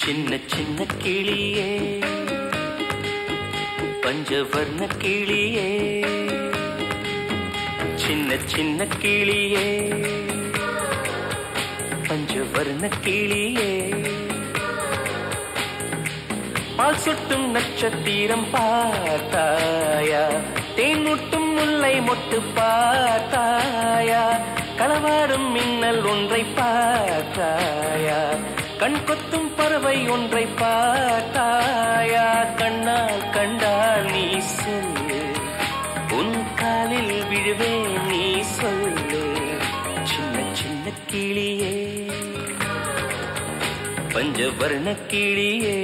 சின்ன சின்ன கிளியே பஞ்சவர்ண கிளியே சின்ன சின்ன கிளியே பஞ்சவர்ண கிளியே பால் சுட்டும் நட்சத்திரம் பார்த்தாயா தேன் முட்டும் முல்லை மொட்டு பார்த்தாயா களவாடும் மின்னல் ஒன்றை பார்த்தாயா கண் கொத்தும் பறவை ஒன்றை பார்த்தாயா கண்ணால் கண்டால் நீ சொல்லு உன் காலில் விழுவேன் நீ சொல்லு சின்ன சின்ன கிளியே பஞ்சவர்ண கிளியே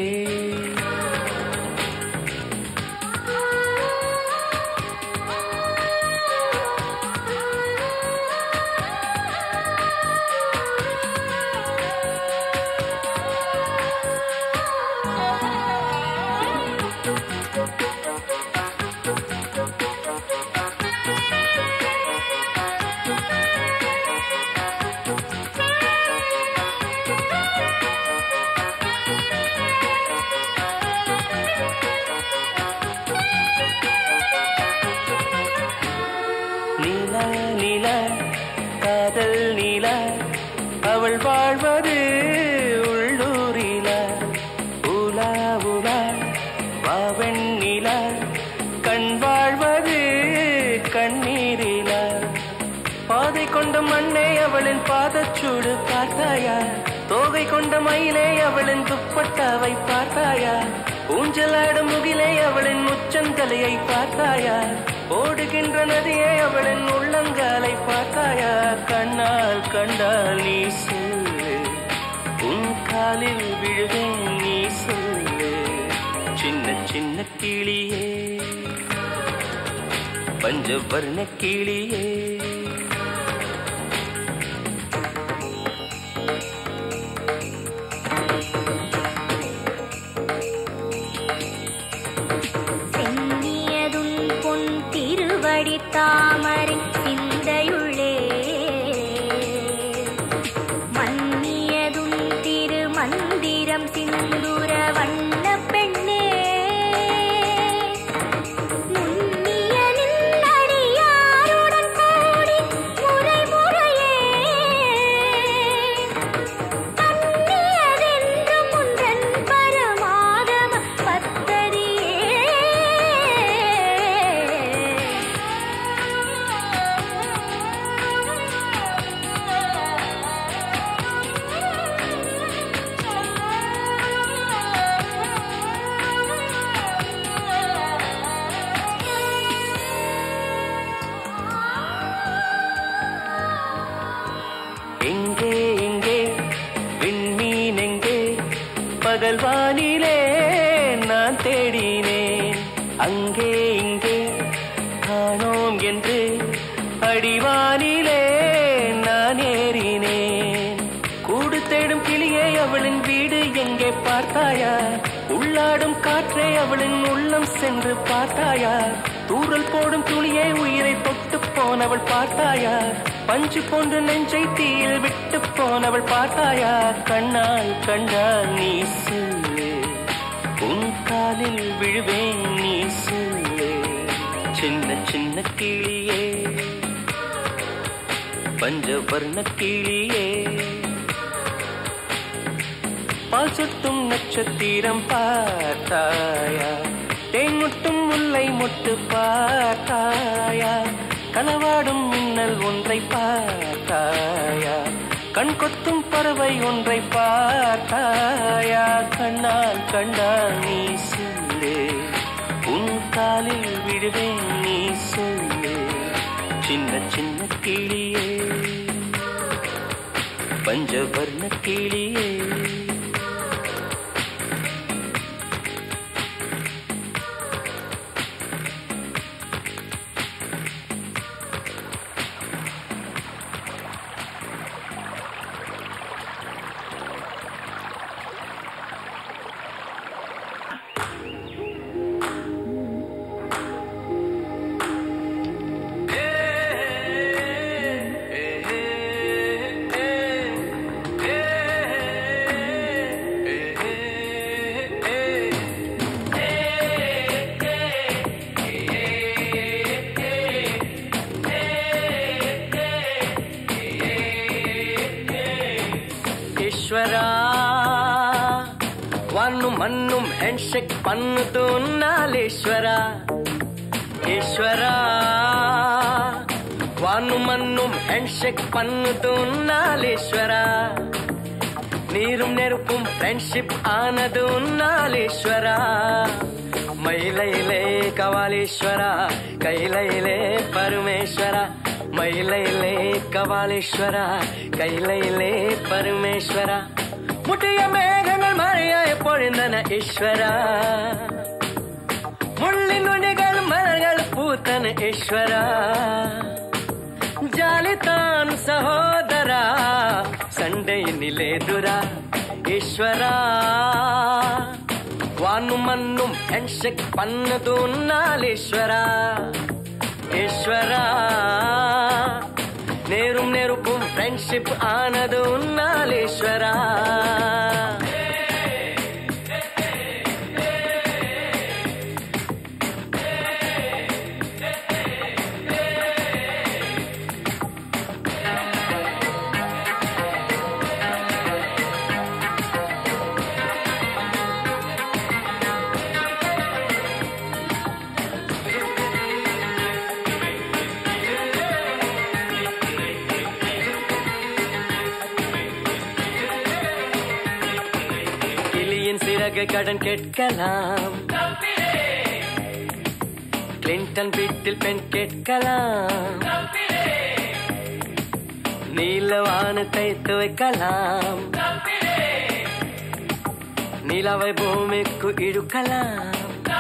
நீலா நீலா காதல் நீலா அவள் வாழ்வது உள்ளூரில உலா உலா வாவன் நிலா கண் வாழ்வது கண்ணீரில பாதை கொண்ட மண்ணே அவளின் பாதச்சூடு பார்த்தாயா தோகை கொண்ட மயிலே அவளின் துப்பட்டாவை பார்த்தாயா ஊஞ்சலாடும் முகிலே அவளின் முச்சந்தலையை பார்த்தாயா ஓடுகின்ற நதியே அவளின் உள்ளங்காலை பார்த்தாயா கண்ணால் கண்டால் நீ சொல்லு உன் காலில் விழுவேன் நீ சொல்லு சின்ன சின்ன கிளியே பஞ்சவர்ண கிளியே சென்னியதும் பொன் திருவடி தாமரை சிந்தையுள்ளே மன்னியதும் திரு மந்திரம் சிந்துர வண்ண பெண்ணே முன்னிய நின்னடியாருடன் கூடி முறை முறையே கண்ணியதென்றும் உன்றன் பரமாகம எங்கே எங்கே விண்மீன் எங்கே பகல் வானிலே நான் தேடினேன் அங்கே இங்கே காணோம் என்று அடிவானிலே நான் ஏறினேன் கூடு தேடும் கிளியே அவளின் வீடு எங்கே பார்த்தாயா உள்ளாடும் காற்றே அவளின் உள்ளம் சென்று பார்த்தாயா தூறல் போடும் துளியே உயிரை தொட்டு போனவள் பார்த்தாயா பஞ்சு போன்ற நெஞ்சை தீயில் விட்டு போனவள் பார்த்தாயா கண்ணால் கண்டால் நீ சொல்லு உன் காலில் விழுவேன் நீ சொல்லு சின்ன சின்ன கிளியே பஞ்சவர்ண கிளியே பால் சுட்டும் நட்சத்திரம் பார்த்தாயா தேன் முட்டும் முல்லை மொட்டு பார்த்தாயா களவாடும் மின்னல் ஒன்றை பார்த்தாயா கண் கொத்தும் பறவை ஒன்றை பார்த்தாயா கண்ணால் கண்டால் நீ சொல்லு உன் காலில் விடுவேன் நீ சொல்லு சின்ன சின்ன கிளியே பஞ்சவர்ண கிளியே ఈశ్వరా వన్ను మన్ను హ్యాండ్షేక్ పన్నుతూ ఉన్నాలేశ్వరా ఈశ్వరా వాను మన్ను హ్యాండ్షేక్ పన్నుతూ ఉన్నాలేశ్వరా நீரும் நெருப்பும் ஃப்ரெண்ட்ஷிப் ஆனது உன்னாலேஸ்வரா மயிலையிலே கவாலீஸ்வரா கைலையிலே பரமேஸ்வரா மயிலையிலே கவாலீஸ்வரா கைலையிலே பரமேஸ்வரா முட்டிய மேகங்கள் மழையாய் பொழிந்தன ஈஸ்வரா முள்ளின் நுனிகள் மலர்கள் பூத்தன ஈஸ்வரா ಜಾಲಿತಾನ್ ಸಹೋದರ ಸಂಡೆಯನ್ನಿಲೇದುರ ಈಶ್ವರ ವಾನು ಮನ್ನು ಹೆಣ್ಸೆಕ್ ಪನ್ನದು ನಾಲೇಶ್ವರ ಈಶ್ವರ நேரும் நெருப்பும் ஃப்ரெண்ட்ஷிப் ஆனது உன்னாலேஸ்வரா கிளியின் சிறகு கடன் கேட்கலாம் கிளின்டன் வீட்டில் பெண் கேட்கலாம் நீல வானத்தை துவைக்கலாம் நிலவை பூமிக்கு இழுக்கலாம்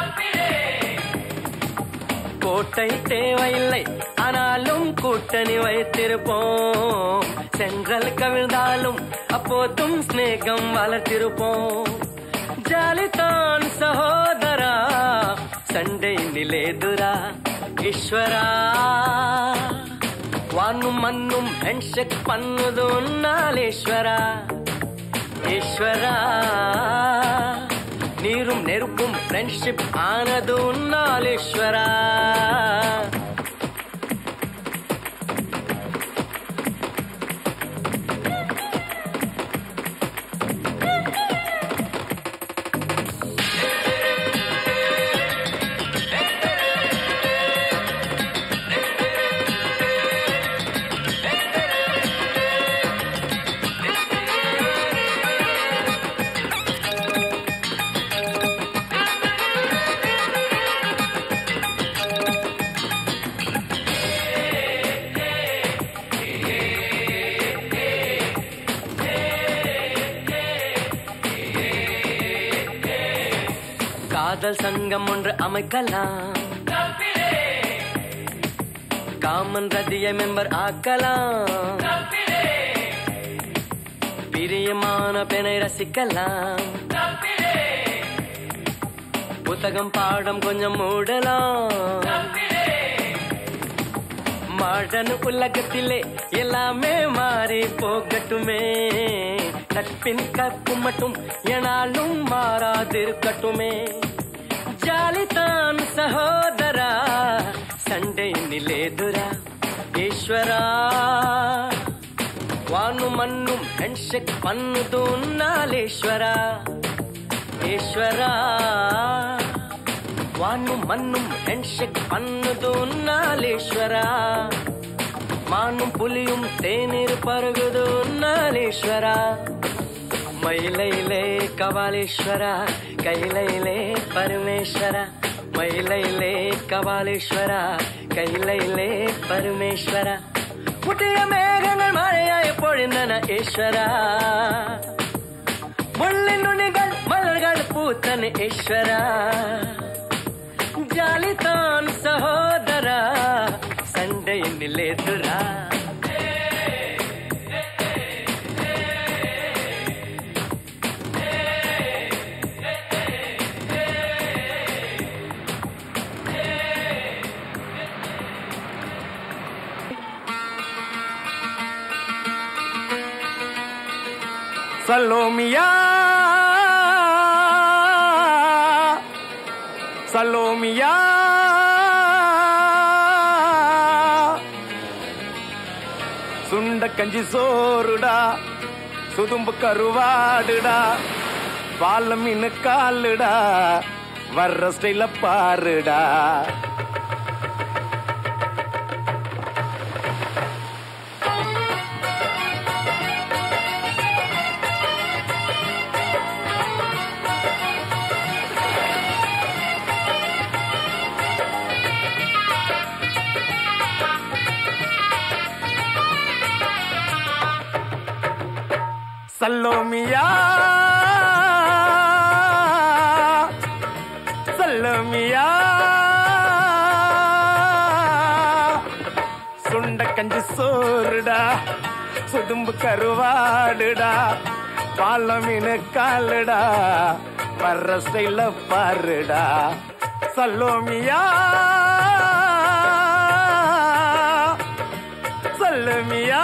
கோட்டை தேவையில்லை ஆனாலும் கூட்டணி வைத்திருப்போம் சென்றல் கவிழ்ந்தாலும் அப்போதும் ஸ்நேகம் வளர்த்திருப்போம் ஜாலிதான் சகோதரா சண்டை நிலேதுரா ஈஸ்வரா வானும் மண்ணும் ஹெண்ட்ஷெக் பண்ணுது உன்னாலேஸ்வரா ஈஸ்வரா நீரும் நெருப்பும் ஃப்ரெண்ட்ஷிப் ஆனது உன்னாலேஸ்வரா காதல் சங்கம் ஒன்று அமைக்கலாம் காமன் ரதிய மெம்பர் ஆக்கலாம் பிரியமான பெண்ணை ரசிக்கலாம் புத்தகம் பாடம் கொஞ்சம் மூடலாம் மாடர்ன் உலகத்திலே எல்லாமே மாறி போகட்டுமே கற்பின் கற்பு மட்டும் எனாலும் மாறாதிருக்கட்டுமே ஜாலிதான் சகோதரா சண்டை நிலேதுரா ஈஸ்வரா వాను మన్ను హెండ్షెక్ పన్నుదు నాలేశ్వరా ఈశ్వరా వాను మన్ను హెండ్షెక్ పన్నుదు నాలేశ్వరా மானும் புலியும் தேநீர் பருகுது நாளேஸ்வரா மயிலையிலே கபாலீஸ்வரா கைலையிலே பரமேஸ்வரா மயிலையிலே கபாலீஸ்வரா கைலையிலே பரமேஸ்வரா முட்டிய மேகங்கள் மழையாய் பொழிந்தன ஈஸ்வரா முள்ளின் நுனிகள் மலர்கள் பூத்தன ஈஸ்வரா ஜாலிதான் சகோதரா சண்டையில் எதிரா சலோமியா சலோமியா சுண்ட கஞ்சி சோறுடா சுதும்பு கருவாடுடா வாழ மீன் காலுடா வர்ற ஸ்டைல பாருடா சல்லோமியா சல்லோமியா சுண்ட கஞ்சி சோறுடா சுதும்பு கருவாடுடா பால மீன் காலுடா வர்ற ஸ்டைல பாருடா சல்லோமியா சல்லோமியா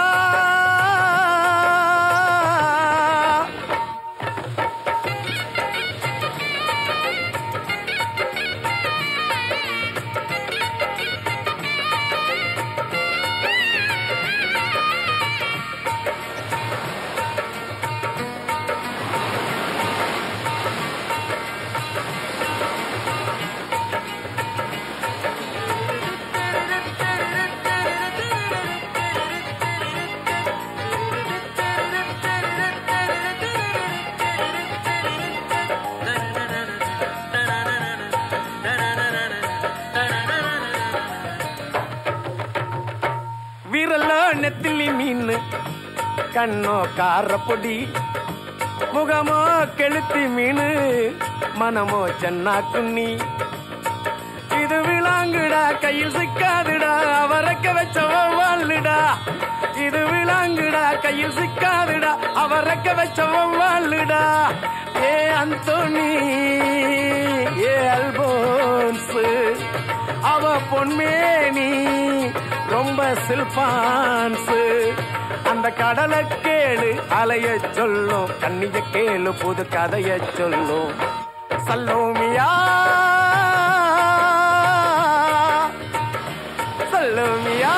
விரலோ நெத்திலி மீன் கண்ணோ காரப்பொடி முகமோ கெளுத்தி மீன் மனமோ சென்னா குன்னி இது விளாங்குடா கையில் சிக்காதுடா அவரக்க வச்ச வாழுடா இது விளாங்குடா கையில் சிக்காதுடா அவரக்க வச்ச வாழுடா ஏ அந்தோனி ஏ அல்போன்ஸ் அவ பொன்மேனி ரொம்ப சில்பான்ஸ் அந்த கடலை கேளு அலைய சொல்லும் கண்ணிய கேளு புது கதைய சொல்லும் சல்லோமியா சல்லோமியா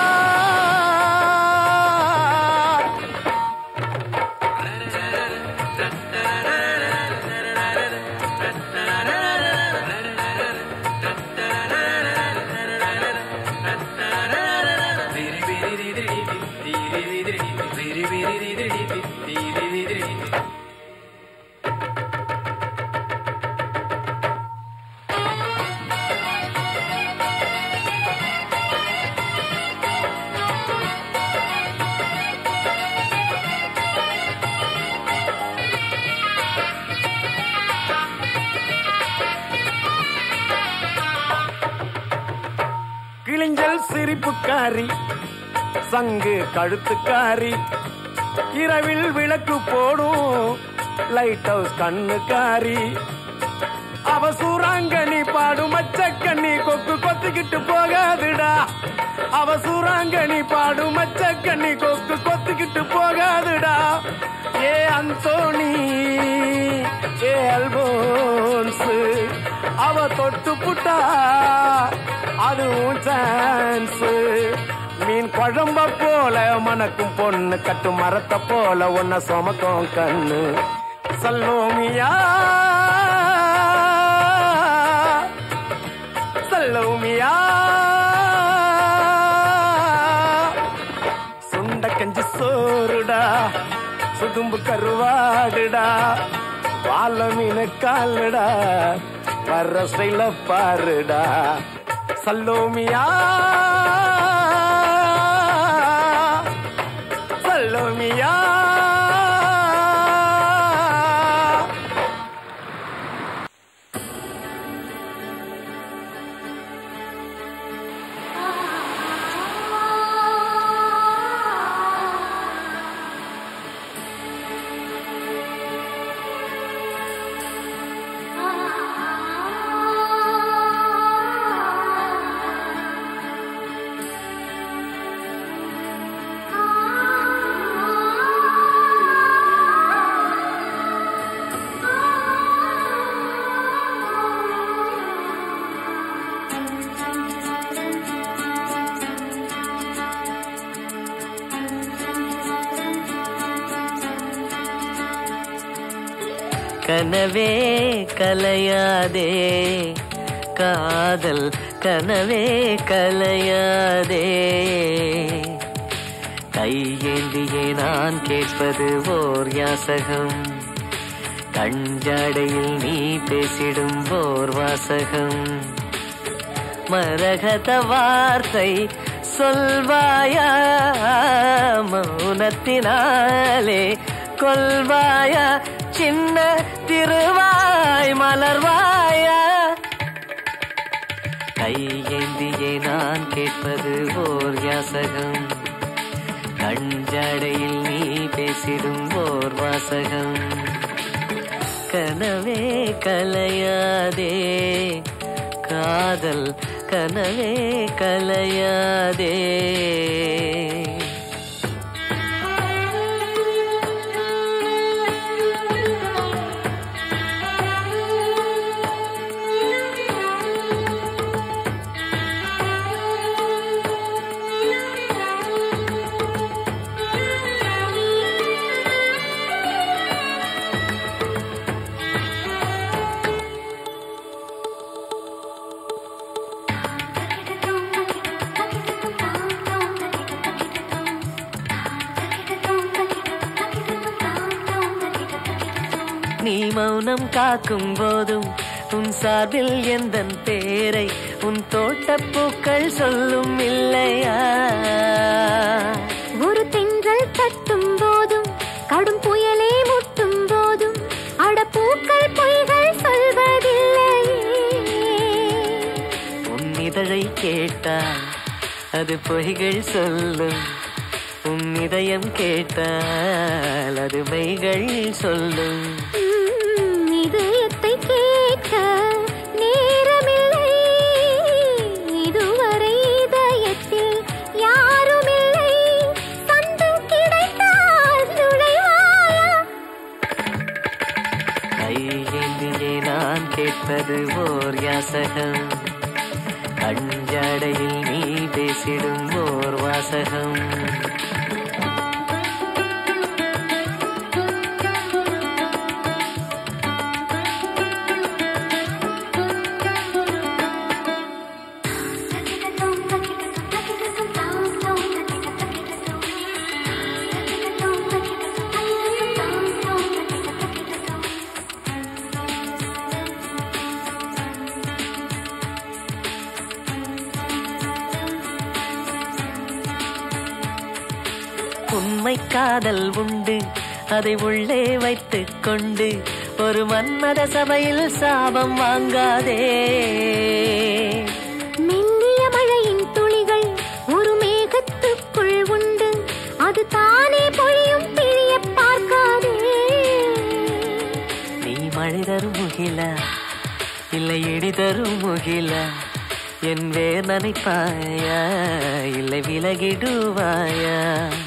கிழிஞ்சல் சிரிப்புக்காரி சங்கு கழுத்துக்காரி இரவில் விளக்கு போடும் லைட் ஹவுஸ் கண்ணுக்காரி அவ சூறாங்கண்ணி பாடும் மச்சக்கண்ணி கொக்கு கொத்திக்கிட்டு போகாதுடா அவ சூறாங்கண்ணி பாடும் மச்சக்கண்ணி கொக்கு கொத்திக்கிட்டு போகாதுடா ஏ அந்தோணி ஏ அல்போன்ஸ் அவ தொட்டு புட்டா அதுவும் சான்ஸ் மீன் குழம்ப போல மணக்கும் பொண்ணு கட்டு மரத்தை போல உன்ன சுமக்கும் கண்ணு சல்லோமியா சல்லோமியா சுண்ட கஞ்சி சோறுடா சுதும்பு கருவாடுடா வாழ மீன் காலுடா வர்ற ஸ்டைல பாருடா சல்லோமியா சல்லோமியா கனவே கலையாதே காதல் கனவே கலையாதே கையேந்தியே நான் கேட்பது ஓர் யாசகம் கஞ்சாடையில் நீ பேசிடும் ஓர் வாசகம் மரகத வார்த்தை சொல்வாயா மௌனத்தினாலே கொல்வாயா சின்ன திருவாய் மலர்வாயா கையேந்தியே நான் கேட்பது ஓர் யாசகம் கஞ்சாடையில் நீ பேசிடும் ஓர் வாசகம் கனவே கலையாதே காதல் கனவே கலையாதே நீ மௌனம் காக்கும் போதும் உன் சார்பில் எந்த பேரை உன் தோட்டப்பூக்கள் சொல்லும் இல்லையா ஒரு தென்றல் தட்டும் போதும் கடும் புயலே முட்டும் போதும் அடப்பூக்கள் பொய்கள் சொல்வதில்லையே உன் இதழை கேட்டால் அது பொய்கள் சொல்லும் உன் இதயம் கேட்டால் அது மெய்கள் சொல்லும் உம், இதயத்தை கேட்க நேரமில்லை இதுவரை இதயத்தில் யாருமில்லை சந்தம் கிடைத்தால் நுழைவாயா கையேந்தியே நான் கேட்பது ஓர் யாசகம் கஞ்சாடையில் நீ பேசிடும் ஓர் வாசகம் உண்மை காதல் உண்டு அதை உள்ளே வைத்துக் கொண்டு ஒரு மன்மத சபையில் சாபம் வாங்காதே மெல்லிய மழையின் துளிகள் ஒரு மேகத்துக்குள் உண்டு அது தானே பொழியும் பிழிய பார்க்காதே நீ மழை தரும் முகிலா இல்லை இடி தரும் முகிலா என் வேர் நனைப்பாயா இல்லை விலகிடுவாயா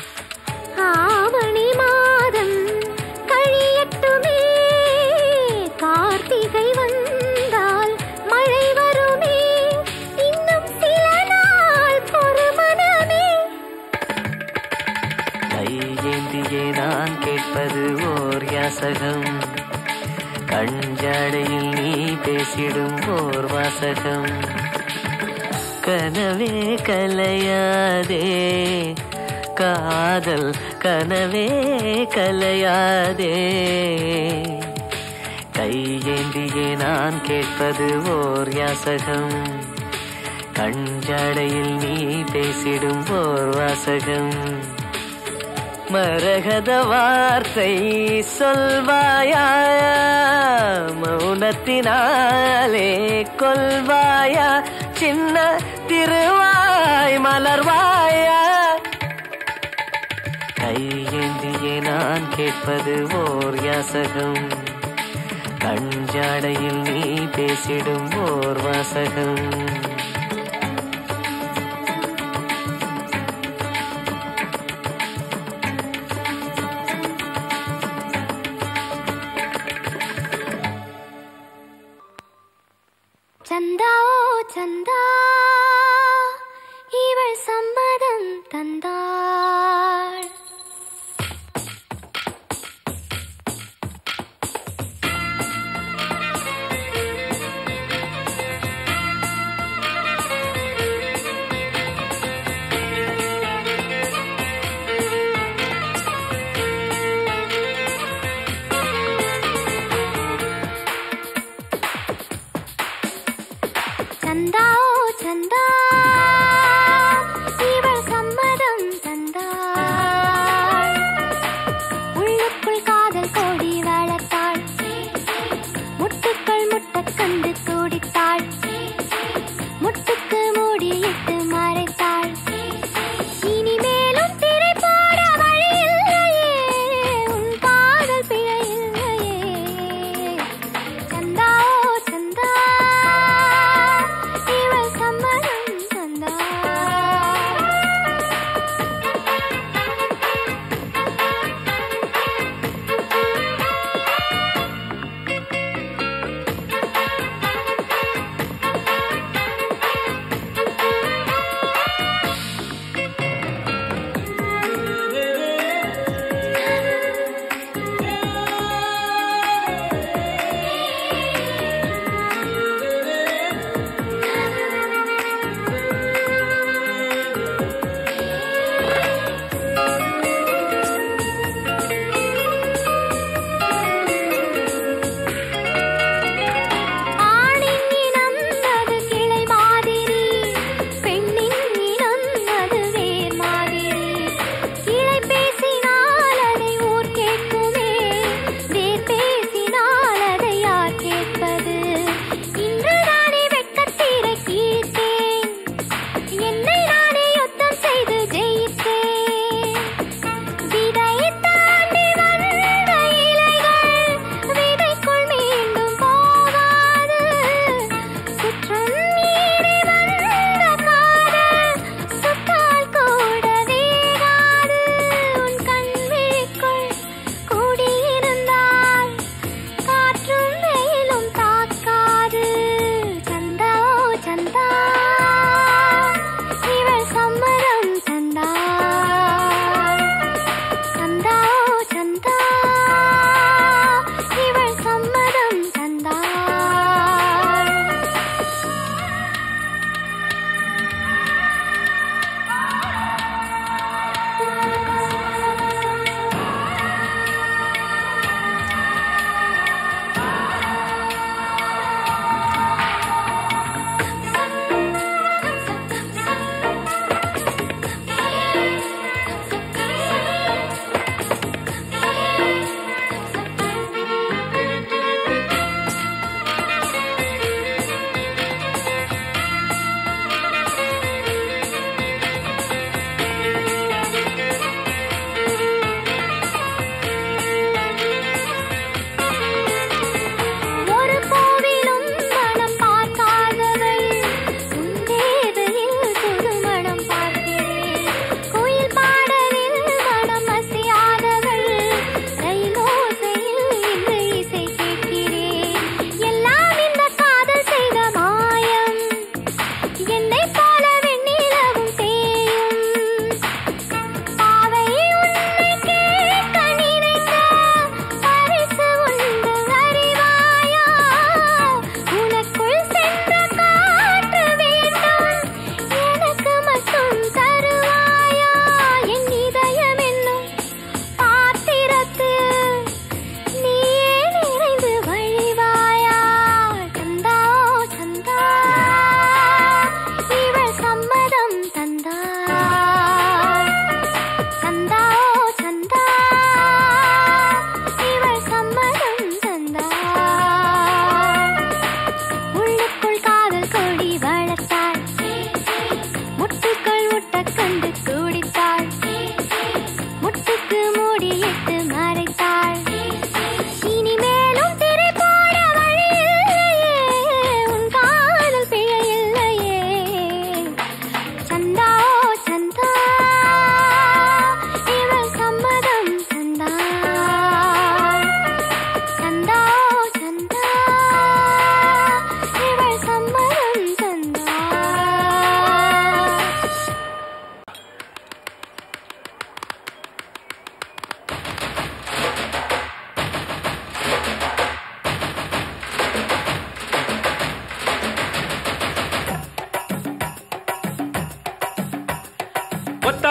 ஆவணி மாதம் கழியட்டுமே கார்த்திகை வந்தால் மழை வருமே இன்னும் சில நாள் பொறுமனமே கையேந்தியே நான் கேட்பது ஓர் யாசகம் கஞ்சாடையில் நீ பேசிடும் ஓர் வாசகம் கனவே கலையாதே காதல் கனவே கலையாதே கையேந்தியே நான் கேட்பது ஓர் யாசகம் கஞ்சாடையில் நீ பேசிடும் ஓர் வாசகம் மரகத வார்த்தை சொல்வாயா மௌனத்தினாலே கொல்வாயா சின்ன திருவாய் மலர்வாயா கையேந்தியே நான் கேட்பது ஓர் யாசகம் கஞ்சாடையில் நீ பேசிடும் ஓர் வாசகம் சந்தா ஓ சந்தா இவள் சம்மதம் தந்தாள்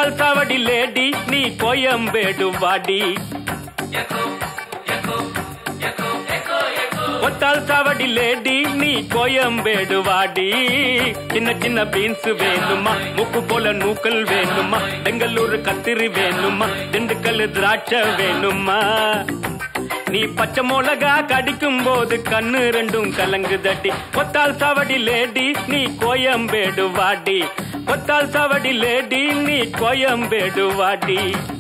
கொத்தால் சாவடி லேடி நீ கோயம்பேடு வாடி கொத்தால் சாவடி லேடி நீ கோயம்பேடு வாடி சின்ன சின்ன பீன்ஸ் வேணுமா முக்கு போல நூக்கல் வேணுமா பெங்களூரு கத்திரி வேணுமா திண்டுக்கல் திராட்சை வேணுமா நீ பச்சை மிளகா கடிக்கும் போது கண்ணு ரெண்டும் கலங்கு தட்டி கொத்தால் சாவடி லேடி நீ கோயம்பேடு வாடி கொத்தால் சாவடி லேடி நீ கோயம்பேடு வாடி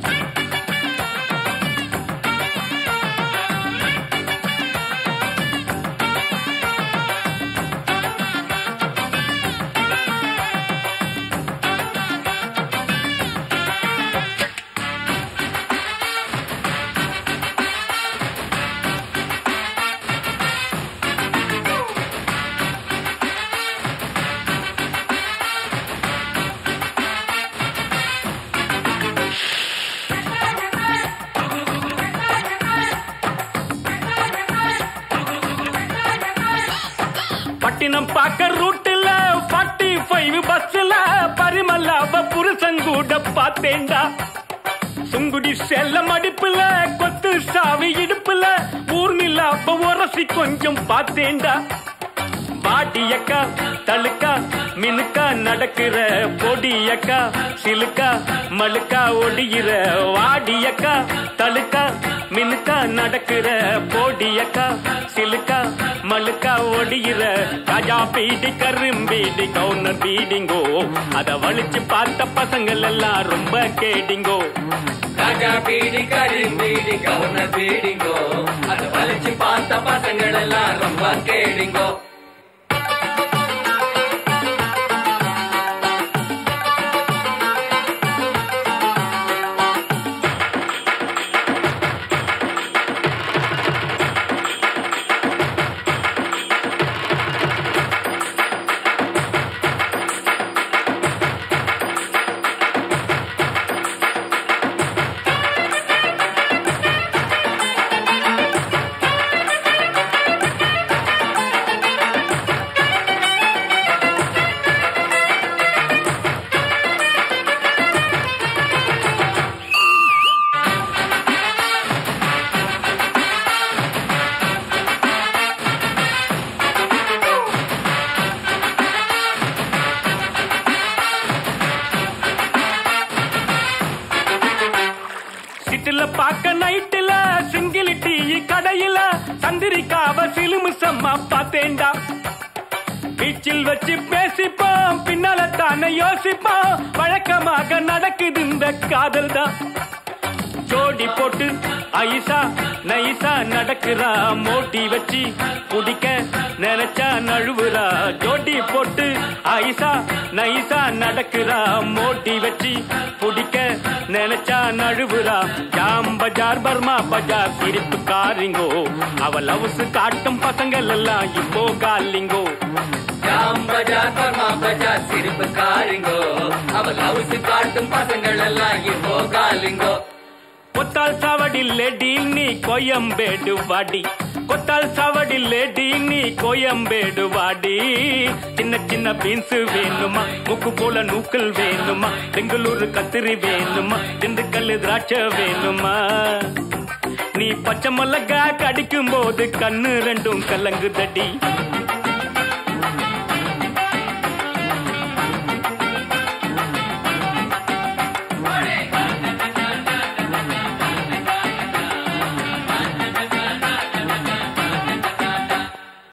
பட்டினம் பாக்க ரூட்டுல ஃபார்ட்டி ஃபைவ் பஸ்ல பரிமல்லாவ புருஷன் கூட பார்த்தேன்டா சுங்குடி செல்ல மடிப்புல கொத்து சாவி இடுப்புல ஊர்மில்லாப்ப உரசி கொஞ்சம் பார்த்தேன்டா பாட்டியக்கா தழுக்கா மினுக்கா நடக்கிற பொடியக்கா சிலுக்கா மழுக்கா ஒடிகிற வாடியக்கா தழுக்கா மினுக்கா நடக்கிற பொடியக்கா சிலுக்கா மழுக்கா ஒடிகிற ராஜா பீடி கரும்பீடி கவுனர் பீடிங்கோ அத வலிச்சு பார்த்த பசங்கள் எல்லாம் ரொம்ப கேடிங்கோ ராஜா பீடி கரிம்பீடி கவுன பீடிங்கோ அது வலிச்சு பார்த்த பசங்கள் எல்லாம் ரொம்ப கேடிங்கோ சிட்டுல பாக்க நைட்டுல சிங்கிள் டீ கடையில சந்திரிக்காவ சிலுமிசம்மா பார்த்தேன்டா பீச்சில் வச்சு பேசிப்போம் பின்னால தானே யோசிப்போம் வழக்கமாக நடக்குது இந்த காதல் தான் ஜோடி போட்டு ஐசா நைசா நடக்கிறா மோட்டி வச்சு குடிக்க நினைச்சா நழுவுறா ஜோடி போட்டு ஐசா நைசா நடக்கிறா மோட்டி வச்சு குடிக்க நினைச்சா நழுவுறா ஜாம் பஜார் பர்மா பஜார் சிரிப்பு காரிங்கோ அவள் லவ்ஸ் காட்டும் பசங்கள் எல்லாம் இப்போ காலிங்கோ ஜாம் பஜார் பர்மா பஜார் சிரிப்பு காரிங்கோ அவள் ஹவுஸ் காட்டும் பசங்கள் எல்லாம் இப்போ காலிங்கோ கொத்தால் சாவடி லேடி நீ கோயம்பேடு வாடி கொத்தால் சாவடி லேடி நீ கோயம்பேடு வாடி சின்ன சின்ன பீன்ஸ் வேணுமா முக்கு போல நூக்கல் வேணுமா பெங்களூரு கத்திரி வேணுமா திண்டுக்கல் திராட்சை வேணுமா நீ பச்சை மிளகா கடிக்கும் போது கண்ணு ரெண்டும் கலங்குதடி